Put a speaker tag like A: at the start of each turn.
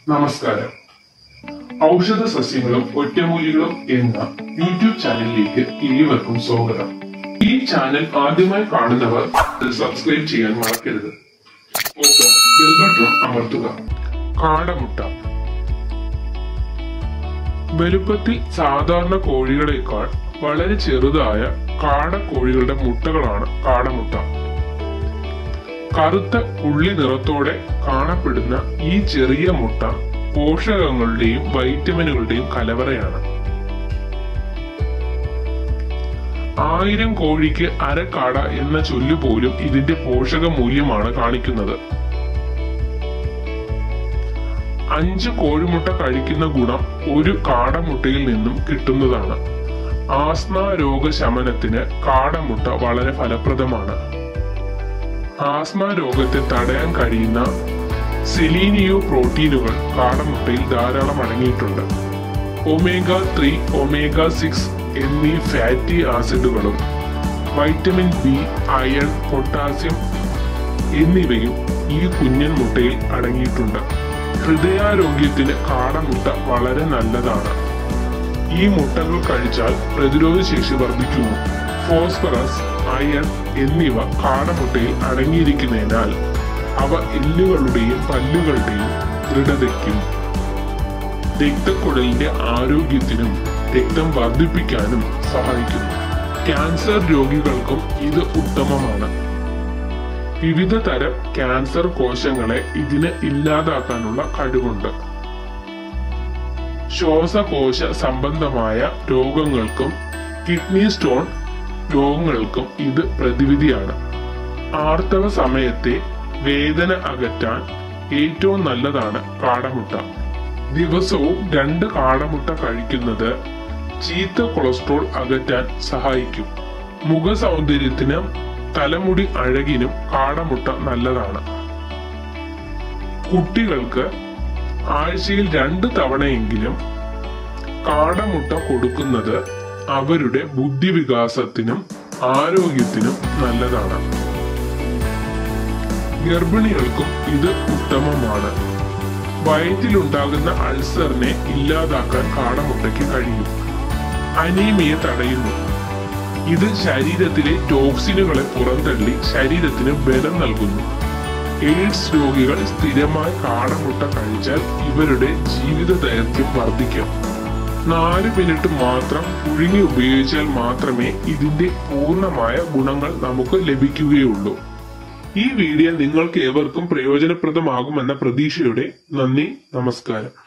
A: നമസ്കാരം ഔഷധ സസ്യങ്ങളും ഒറ്റമൂലികളും എന്ന യൂട്യൂബ് ചാനലിലേക്ക് ഏവർക്കും സ്വാഗതം ഈ ചാനൽ ആദ്യമായി കാണുന്നവർ സബ്സ്ക്രൈബ് ചെയ്യാൻ മറക്കരുത് ഒപ്പം ബെൽ ബട്ടൺ അമർത്തുക കാടമുട്ട വലുപ്പത്തിൽ സാധാരണ കോഴികളെക്കാൾ വളരെ ചെറുതായ കാടക്കോഴികളുടെ മുട്ടകളാണ് കാടമുട്ട കറുത്ത ഉള്ളി നിറത്തോടെ കാണപ്പെടുന്ന ഈ ചെറിയ മുട്ട പോഷകങ്ങളുടെയും വൈറ്റമിനുകളുടെയും കലവറയാണ് ആയിരം കോഴിക്ക് അരക്കാട എന്ന ചൊല്ലു പോലും ഇതിന്റെ പോഷക മൂല്യമാണ് കാണിക്കുന്നത് അഞ്ച് കോഴിമുട്ട കഴിക്കുന്ന ഗുണം ഒരു കാടമുട്ടയിൽ നിന്നും കിട്ടുന്നതാണ് ആസ്മ രോഗശമനത്തിന് കാടമുട്ട വളരെ ഫലപ്രദമാണ് ആസ്മ രോഗത്തെ തടയാൻ കഴിയുന്ന സെലീനിയോ പ്രോട്ടീനുകൾ കാടമുട്ടയിൽ ധാരാളം അടങ്ങിയിട്ടുണ്ട് ഒമേഗ ത്രീ ഒമേഗ സിക്സ് എന്നീ ഫാറ്റി ആസിഡുകളും വൈറ്റമിൻ ബി അയൺ പൊട്ടാസ്യം എന്നിവയും ഈ കുഞ്ഞൻ മുട്ടയിൽ അടങ്ങിയിട്ടുണ്ട് ഹൃദയാരോഗ്യത്തിന് കാടമുട്ട വളരെ നല്ലതാണ് ഈ മുട്ടകൾ കഴിച്ചാൽ പ്രതിരോധ ശേഷി വർദ്ധിക്കുന്നു ഫോസ്ഫറസ് അയൺ എന്നിവ കാടമുട്ടയിൽ അടങ്ങിയിരിക്കുന്നതിനാൽ അവ എല്ലുകളുടെയും പല്ലുകളുടെയും ദൃഢതയ്ക്കും രക്തക്കുഴലിന്റെ ആരോഗ്യത്തിനും രക്തം വർദ്ധിപ്പിക്കാനും സഹായിക്കുന്നു ക്യാൻസർ രോഗികൾക്കും ഇത് ഉത്തമമാണ് വിവിധ തരം ക്യാൻസർ കോശങ്ങളെ ഇതിന് ഇല്ലാതാക്കാനുള്ള കഴിവുണ്ട് ശ്വാസകോശ സംബന്ധമായ രോഗങ്ങൾക്കും കിഡ്നി സ്റ്റോൺ രോഗങ്ങൾക്കും ഇത് പ്രതിവിധിയാണ് ആർത്തവ സമയത്തെ വേദന അകറ്റാൻ ഏറ്റവും നല്ലതാണ് കാടമുട്ട ദിവസവും രണ്ട് കാടമുട്ട കഴിക്കുന്നത് ചീത്ത കൊളസ്ട്രോൾ അകറ്റാൻ സഹായിക്കും മുഖ സൗന്ദര്യത്തിനും തലമുടി അഴകിനും കാടമുട്ട നല്ലതാണ് കുട്ടികൾക്ക് ആഴ്ചയിൽ രണ്ട് തവണയെങ്കിലും കാടമുട്ട കൊടുക്കുന്നത് അവരുടെ ബുദ്ധിവികാസത്തിനും ആരോഗ്യത്തിനും നല്ലതാണ് ഗർഭിണികൾക്കും ഇത് ഉത്തമമാണ് വയറ്റിലുണ്ടാകുന്ന അൾസറിനെ ഇല്ലാതാക്കാൻ കാടമുട്ടയ്ക്ക് കഴിയും അനീമിയ തടയുന്നു ഇത് ശരീരത്തിലെ ടോക്സിനുകളെ പുറന്തള്ളി ശരീരത്തിന് ബലം നൽകുന്നു എയ്ഡ്സ് രോഗികൾ സ്ഥിരമായി കാടമുട്ട കഴിച്ചാൽ ഇവരുടെ ജീവിത ദൈർഘ്യം വർദ്ധിക്കും നാല് മിനിറ്റ് മാത്രം പുഴുങ്ങി ഉപയോഗിച്ചാൽ മാത്രമേ ഇതിന്റെ പൂർണ്ണമായ ഗുണങ്ങൾ നമുക്ക് ലഭിക്കുകയുള്ളൂ ഈ വീഡിയോ നിങ്ങൾക്ക് ഏവർക്കും പ്രയോജനപ്രദമാകുമെന്ന പ്രതീക്ഷയോടെ നന്ദി നമസ്കാരം